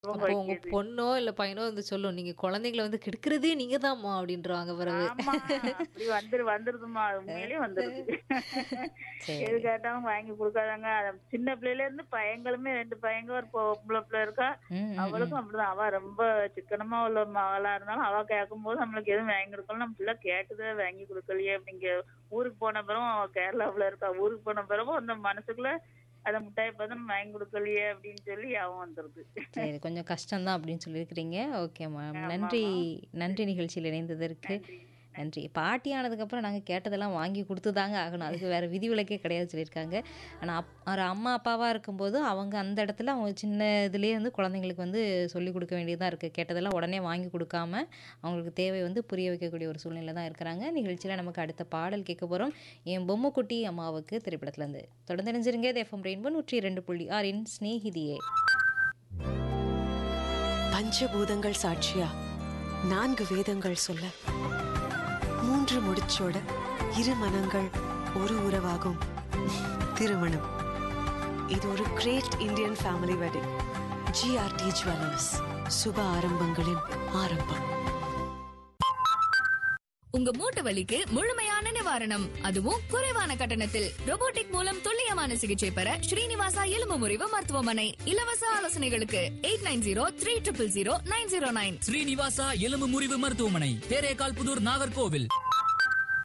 தூங்க அப்போ உங்க வைக்கிறது. பொண்ணோ, இல்ல பையனோ வந்து சொல்லும். "நீங்க குழந்தைங்கள வந்து கெடுக்கிறதே நீங்க தான்ம்மா" அப்படின்ருவாங்க பிறவு. ஆமா. அப்படி வந்துரு வந்துருதும்மா. அது உண்மையிலேயே வந்துருது. சரி. எது கேட்டாலும் வாங்கி குடுக்காதங்க. அது சின்ன பிள்ளையில இருந்து பையங்களுமே 2 பையங்க ஒரு பொம்பளை பிள்ளை இருக்கா. ம், ம், ம். அவளுக்கும் அப்படிதான். அவ ரொம்ப சிக்கனமா உள்ள மகளா இருந்தாலும் அவ கேட்கும்போது நம்மளுக்கு எதுவும் வாங்கி கொடுக்கல. நம்ம பிள்ளை கேட்டதே வாங்கி கொடுக்கலையே அப்படிங்க ஊருக்கு போன பிறகும் அவ கேரளாவுல இருக்கா. ஊருக்கு போன பிறகும் அந்த மனசுக்குள்ள அத முட்டாய் பார்த்து நம்ம வாங்கி கொடுக்கலையே அப்படின்னு சொல்லி அவன் வந்துருது. சரி. கொஞ்சம் கஷ்டம் தான் அப்படின்னு சொல்லியிருக்கிறீங்க. Okay ma'am. ஆமாமா. நன்றி நன்றி நிகழ்ச்சியில இணைந்ததற்கு. நன்றி. நன்றி. பாட்டி ஆனதுக்கப்புறம் நாங்க கேட்டதெல்லாம் வாங்கி குடுத்து தாங்க ஆகணும். அதுக்கு வேற விதிவிலக்கே கிடையாது சொல்லியிருக்காங்க. ஆனா அப் ஒரு அம்மா, அப்பாவா இருக்கும்போது அவங்க அந்த இடத்துல அவங்க சின்ன இதுலயே வந்து குழந்தைங்களுக்கு வந்து சொல்லிக் குடுக்க வேண்டியதா இருக்கு. கேட்டதெல்லாம் உடனே வாங்கி குடுக்காம, அவங்களுக்கு தேவை வந்து புரிய வைக்கக்கூடிய ஒரு சூழ்நிலையில தான் இருக்கிறாங்க. நிகழ்ச்சியில நமக்கு அடுத்த பாடல் கேட்க போறோம். என் பொம்முக்குட்டி அம்மாவுக்கு திரைப்படத்துலருந்து. தொடர்ந்து இணைஞ்சிருங்க. இது எஃப்எம் ரெயின்போ 102.6 இன் சிநேகிதியே. பஞ்சபூதங்கள் சாட்சியா நான்கு வேதங்கள் சொல்ல மூன்று முடிச்சோட இரு மனங்கள் ஒரு உறவாகும் திருமணம் இது ஒரு great Indian family wedding GRT jewellers சுப ஆரம்பங்களின் ஆரம்பம் உங்க மூட்டு வலிக்கு முழுமையான நிவாரணம் அதுவும் குறைவான கட்டணத்தில் robotic மூலம் துல்லியமான சிகிச்சை பெற ஸ்ரீனிவாசா எலும்பு முறிவு மருத்துவமனை இலவச ஆலோசனைகளுக்கு eight nine zero three triple zero nine zero nine Srinivasa எலும்பு முறிவு மருத்துவமனை தேரேகால் புதூர் நாகர்கோவில்